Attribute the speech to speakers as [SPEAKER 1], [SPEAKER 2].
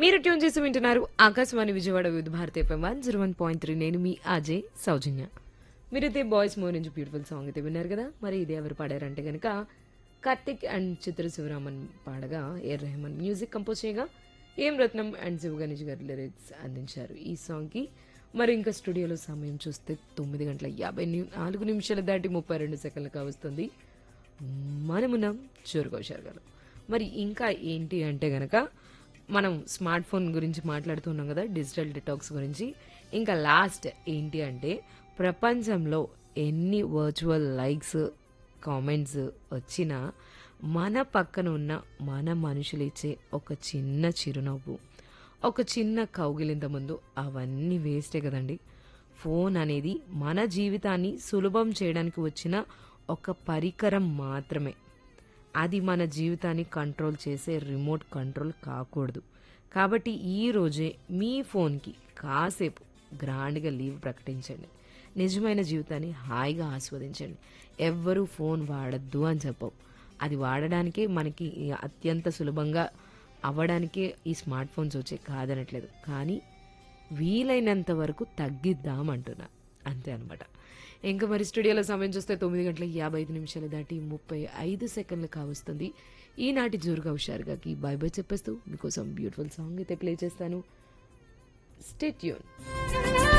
[SPEAKER 1] మీరు ట్యూన్ చేసి వింటున్నారు Akashvani Vijayawada Vividh Bharati FM one zero one point three నేను మీ అజయ్ సౌజన్య మీరైతే బాయ్స్ మో నుంచి బ్యూటిఫుల్ సాంగ్ అయితే విన్నారు కదా మరి ఇది ఎవరు పాడారంటే గనక కార్తిక్ అండ్ చిత్ర శివరామన్ పాడగా ఏ రెహమాన్ మ్యూజిక్ కంపోజ్ చేయగా ఏం రత్నం అండ్ శివగణేష్ గారు లిరిక్స్ అందించారు ఈ సాంగ్కి మరి ఇంకా స్టూడియోలో సమయం చూస్తే తొమ్మిది గంటల యాభై ని- నాలుగు నిమిషాలు దాటి ముప్పై రెండు సెకండ్లు కావస్తుంది మనమున్నాం చోరుకౌశార్ గారు మరి ఇంకా ఏంటి అంటే గనక మనం స్మార్ట్ ఫోన్ గురించి మాట్లాడుతున్నాం కదా డిజిటల్ డిటాక్స్ గురించి ఇంకా లాస్ట్ ఏంటి అంటే ప్రపంచంలో ఎన్ని వర్చువల్ లైక్స్ కామెంట్స్ వచ్చినా మన పక్కన ఉన్న మన మనుషులు ఇచ్చే ఒక చిన్న చిరునవ్వు ఒక చిన్న కౌగిలింత ముందు అవన్నీ వేస్టే కదండి ఫోన్ అనేది మన జీవితాన్ని సులభం చేయడానికి వచ్చిన ఒక పరికరం మాత్రమే అది మన జీవితాన్ని కంట్రోల్ చేసే రిమోట్ కంట్రోల్ కాకూడదు కాబట్టి ఈ రోజే మీ ఫోన్కి కాసేపు గ్రాండ్గా లీవ్ ప్రకటించండి నిజమైన జీవితాన్ని హాయిగా ఆస్వాదించండి ఎవ్వరూ ఫోన్ వాడద్దు అని చెప్పవు అది వాడడానికే మనకి అత్యంత సులభంగా అవ్వడానికే ఈ స్మార్ట్ ఫోన్స్ వచ్చాయి కాదనట్లేదు కానీ వీలైనంత వరకు తగ్గిద్దాం అంటున్నా అంతే అనమాట ఇంకా మరి స్టూడియోలో సమయం చూస్తే తొమ్మిది గంటల యాభై ఐదు నిమిషాలు దాటి ముప్పై ఐదు సెకండ్లు కావస్తుంది ఈనాటి జోరుగా హుషారుగాకి బై బై చెప్పేస్తూ మీకోసం బ్యూటిఫుల్ సాంగ్ అయితే ప్లే చేస్తాను స్టేట్యూన్